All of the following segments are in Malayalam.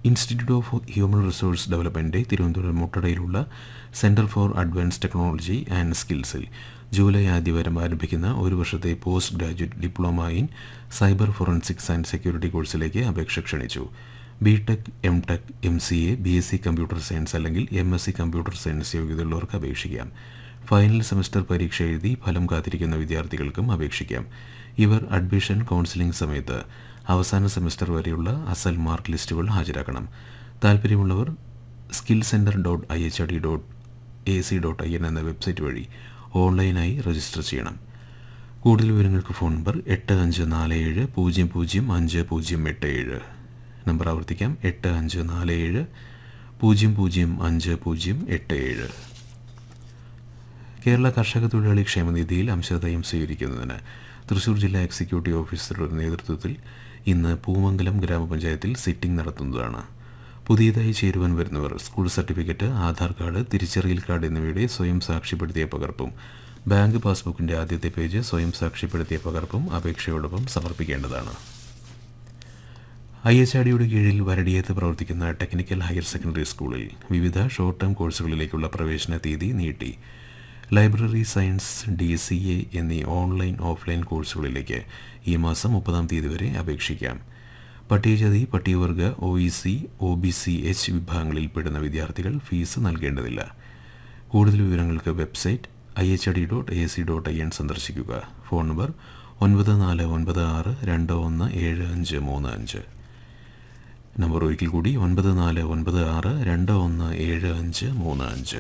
institute of human resource development Thiruvananthapuram മുട്ടടയിലുള്ള centre for advance technology and സ്കിൽസിൽ ജൂലൈ ആദ്യവാരം ആരംഭിക്കുന്ന ഒരു വർഷത്തെ post graduate diploma in cyber forensics and security കോഴ്സിലേക്ക് അപേക്ഷ ക്ഷണിച്ചു B tech M tech M C A B S C computer science അല്ലെങ്കിൽ M S C computer science യോഗ്യതയുള്ളവർക്ക് അപേക്ഷിക്കാം ഫൈനൽ സെമസ്റ്റർ പരീക്ഷ എഴുതി ഫലം കാത്തിരിക്കുന്ന വിദ്യാർത്ഥികൾക്കും അപേക്ഷിക്കാം ഇവർ അഡ്മിഷൻ കൗൺസിലിംഗ് സമയത്ത് അവസാന സെമസ്റ്റർ വരെയുള്ള അസൽ മാർക്ക് ലിസ്റ്റുകൾ ഹാജരാക്കണം താല്പര്യമുള്ളവർ skill centre dot I H D dot A C dot I N എന്ന വെബ്സൈറ്റ് വഴി ഓൺലൈനായി രജിസ്റ്റർ ചെയ്യണം കൂടുതൽ വിവരങ്ങൾക്ക് ഫോൺ നമ്പർ എട്ട് അഞ്ച് നാല് ഏഴ് പൂജ്യം പൂജ്യം അഞ്ച് പൂജ്യം എട്ട് ഏഴ് നമ്പർ ആവർത്തിക്കാം എട്ട് അഞ്ച് നാല് ഏഴ് പൂജ്യം പൂജ്യം അഞ്ച് പൂജ്യം എട്ട് ഏഴ് കേരള കർഷക തൊഴിലാളി ക്ഷേമനിധിയിൽ അംശദയം സ്വീകരിക്കുന്നതിന് തൃശൂർ ജില്ലാ എക്സിക്യൂട്ടീവ് ഓഫീസറുടെ നേതൃത്വത്തിൽ ഇന്ന് പൂമംഗലം ഗ്രാമപഞ്ചായത്തിൽ സിറ്റിംഗ് നടത്തുന്നതാണ് പുതിയതായി ചേരുവാൻ വരുന്നവർ സ്കൂൾ സർട്ടിഫിക്കറ്റ് ആധാർ കാർഡ് തിരിച്ചറിയൽ കാർഡ് എന്നിവയുടെ സ്വയം സാക്ഷ്യപ്പെടുത്തിയ പകർപ്പും ബാങ്ക് പാസ്ബുക്കിന്റെ ആദ്യത്തെ പേജ് സ്വയം സാക്ഷ്യപ്പെടുത്തിയ പകർപ്പും അപേക്ഷയോടൊപ്പം സമർപ്പിക്കേണ്ടതാണ് ഐ എച്ച് ആർ ഡിയുടെ കീഴിൽ വരടിയത്ത് പ്രവർത്തിക്കുന്ന ടെക്നിക്കൽ ഹയർ സെക്കൻഡറി സ്കൂളിൽ വിവിധ ഷോർട്ട് ടേം കോഴ്സുകളിലേക്കുള്ള പ്രവേശന തീയതി നീട്ടി library science D C A എന്നീ ഓൺലൈൻ ഓഫ്ലൈൻ കോഴ്സുകളിലേക്ക് ഈ മാസം മുപ്പതാം തീയതി വരെ അപേക്ഷിക്കാം പട്ടികജാതി പട്ടികവർഗ O E C O B C H വിഭാഗങ്ങളിൽ പെടുന്ന വിദ്യാർത്ഥികൾ ഫീസ് നൽകേണ്ടതില്ല കൂടുതൽ വിവരങ്ങൾക്ക് website I H D dot A C dot I N സന്ദർശിക്കുക ഫോൺ നമ്പർ ഒൻപത് നാല് ഒൻപത് ആറ് രണ്ട് ഒന്ന് ഏഴ് അഞ്ച് മൂന്ന് അഞ്ച് നമ്പർ ഒരിക്കൽ കൂടി ഒൻപത് നാല് ഒൻപത് ആറ് രണ്ട് ഒന്ന് ഏഴ് അഞ്ച് മൂന്ന് അഞ്ച്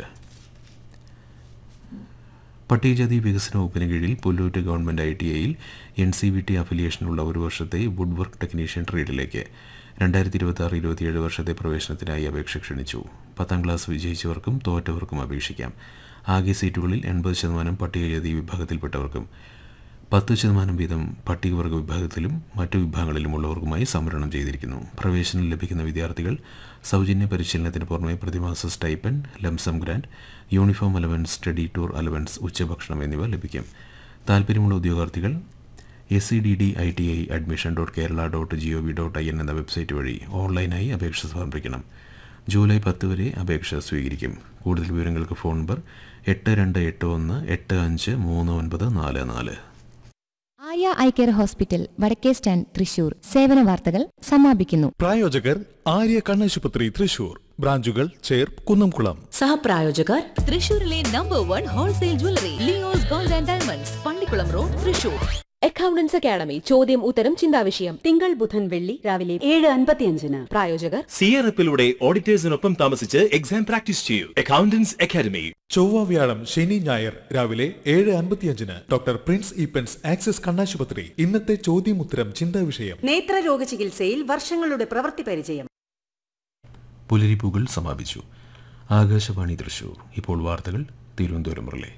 പട്ടികജാതി വികസന വകുപ്പിന് കീഴിൽ പുല്ലൂറ്റ് ഗവൺമെൻറ് ഐ ടി ഐയിൽ എൻ സി വി ടി അഫിലിയേഷനുള്ള ഒരു വർഷത്തെ വുഡ് വർക്ക് ടെക്നീഷ്യൻ ട്രേഡിലേക്ക് രണ്ടായിരത്തി ഇരുപത്തി ആറ് ഇരുപത്തിയേഴ് വർഷത്തെ പ്രവേശനത്തിനായി അപേക്ഷ ക്ഷണിച്ചു പത്താം ക്ലാസ് വിജയിച്ചവർക്കും തോറ്റവർക്കും അപേക്ഷിക്കാം ആകെ സീറ്റുകളിൽ എൺപത് ശതമാനം പട്ടികജാതി വിഭാഗത്തിൽപ്പെട്ടവർക്കും പത്ത് ശതമാനം വീതം പട്ടികവർഗ വിഭാഗത്തിലും മറ്റു വിഭാഗങ്ങളിലുമുള്ളവർക്കുമായി സംവരണം ചെയ്തിരിക്കുന്നു പ്രവേശനം ലഭിക്കുന്ന വിദ്യാർത്ഥികൾ സൗജന്യ പരിശീലനത്തിന് പുറമെ പ്രതിമാസ stipend lump sum grant uniform allowance study tour allowance ഉച്ചഭക്ഷണം എന്നിവ ലഭിക്കും താല്പര്യമുള്ള ഉദ്യോഗാർത്ഥികൾ S C D D I T I admission dot Kerala dot G O V dot I N എന്ന വെബ്സൈറ്റ് വഴി ഓൺലൈനായി അപേക്ഷ സമർപ്പിക്കണം ജൂലൈ പത്ത് വരെ അപേക്ഷ സ്വീകരിക്കും കൂടുതൽ വിവരങ്ങൾക്ക് ഫോൺ നമ്പർ എട്ട് രണ്ട് എട്ട് ഒന്ന് എട്ട് അഞ്ച് മൂന്ന് ഒൻപത് നാല് നാല് ആയ ഐ കെയർ ഹോസ്പിറ്റൽ വടക്കേ സ്റ്റാൻഡ് തൃശൂർ സേവന വാർത്തകൾ സമാപിക്കുന്നു പ്രായോജകർ ആര്യ കണ്ണാശുപത്രി തൃശൂർ ബ്രാഞ്ചുകൾ ചേർ കുന്നംകുളം സഹപ്രായോജകർ തൃശൂരിലെ number one wholesale jewellery Leo's gold and diamonds Pallikulam road Thrissur accountants academy ചോദ്യം ഉത്തരം ചിന്താവിഷയം തിങ്കൾ ബുധൻ വെള്ളി രാവിലെ ഏഴ് അൻപത്തിയഞ്ചിന് പ്രായോജകർ സി ആർ എഫിലൂടെ ഓഡിറ്റേഴ്സിനൊപ്പം താമസിച്ച് എക്സാം പ്രാക്ടീസ് ചെയ്യൂ അക്കൗണ്ടൻസ് അക്കാദമി ചൊവ്വ വ്യാഴം ശനി ഞായർ രാവിലെ ഏഴ് അൻപത്തിയഞ്ചിന് ഡോക്ടർ പ്രിൻസ് ഈപ്പൻസ് ആക്സിസ് കണ്ണാശുപത്രി ഇന്നത്തെ ചോദ്യം ഉത്തരം ചിന്താ വിഷയം നേത്രരോഗ ചികിത്സയിൽ വർഷങ്ങളുടെ പ്രവൃത്തി പരിചയം പുലരിപ്പൂകൾ സമാപിച്ചു ആകാശവാണി തൃശൂർ ഇപ്പോൾ വാർത്തകൾ തിരുവനന്തപുരം റിലേ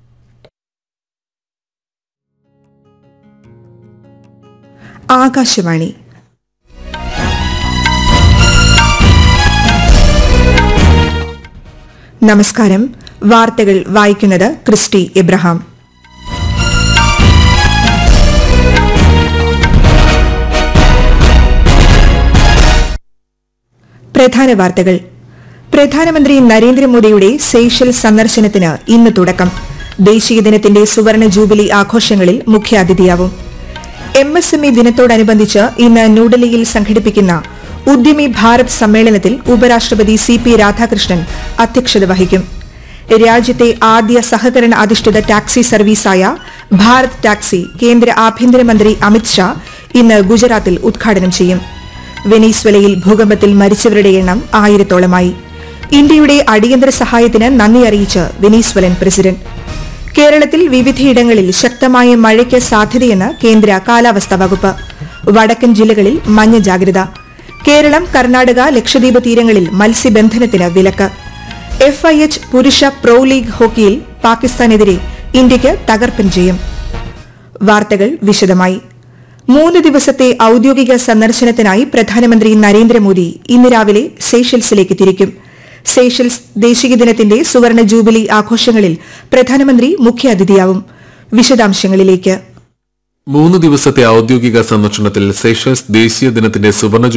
ആകാശവാണി നമസ്കാരം വാർത്തകൾ വായിക്കുന്നത് ക്രിസ്റ്റി എബ്രഹാം പ്രധാന വാർത്തകൾ പ്രധാനമന്ത്രി നരേന്ദ്രമോദിയുടെ സേഷ്യൽ സന്ദർശനത്തിന് ഇന്ന് തുടക്കം ദേശീയ ദിനത്തിന്റെ സുവർണ ജൂബിലി ആഘോഷങ്ങളിൽ മുഖ്യാതിഥിയാവും എം എസ് എം ഇ ദിനത്തോടനുബന്ധിച്ച് ഇന്ന് ന്യൂഡൽഹിയിൽ സംഘടിപ്പിക്കുന്ന ഉദ്യമി ഭാരത് സമ്മേളനത്തിൽ ഉപരാഷ്ട്രപതി സി പി രാധാകൃഷ്ണൻ അധ്യക്ഷത വഹിക്കും രാജ്യത്തെ ആദ്യ സഹകരണ അധിഷ്ഠിത ടാക്സി സർവീസായ ഭാരത് ടാക്സി കേന്ദ്ര ആഭ്യന്തരമന്ത്രി അമിത്ഷാ ഇന്ന് ഗുജറാത്തിൽ ഉദ്ഘാടനം ചെയ്യും വെനീസ്വലയിൽ ഭൂകമ്പത്തിൽ മരിച്ചവരുടെ എണ്ണം ആയിരത്തോളമായി ഇന്ത്യയുടെ അടിയന്തര സഹായത്തിന് നന്ദി അറിയിച്ച് വെനീസ്വലൻ പ്രസിഡന്റ് കേരളത്തിൽ വിവിധയിടങ്ങളിൽ ശക്തമായ മഴയ്ക്ക് സാധ്യതയെന്ന് കേന്ദ്ര കാലാവസ്ഥാ വകുപ്പ് വടക്കൻ ജില്ലകളിൽ മഞ്ഞ ജാഗ്രത കേരളം കർണാടക ലക്ഷദ്വീപ് തീരങ്ങളിൽ മത്സ്യബന്ധനത്തിന് വിലക്ക് എഫ് ഐ എച്ച് പുരുഷ പ്രോ ലീഗ് ഹോക്കിയിൽ പാകിസ്ഥാനെതിരെ ഇന്ത്യയ്ക്ക് തകർപ്പൻ ജയം വാർത്തകൾ വിശദമായി മൂന്ന് ദിവസത്തെ ഔദ്യോഗിക സന്ദർശനത്തിനായി പ്രധാനമന്ത്രി നരേന്ദ്രമോദി ഇന്ന് രാവിലെ സേഷ്യൽസിലേക്ക് തിരിക്കും സേഷ്യൽസ് ദേശീയ ദിനത്തിന്റെ സുവർണ ജൂബിലി ആഘോഷങ്ങളിൽ പ്രധാനമന്ത്രി മുഖ്യാതിഥിയാവും വിശദാംശങ്ങളിലേക്ക് മൂന്ന് ദിവസത്തെ ഔദ്യോഗിക സന്ദർശനത്തിൽ സേഷ്യൽസ് ദേശീയ ദിനത്തിന്റെ സുവർണ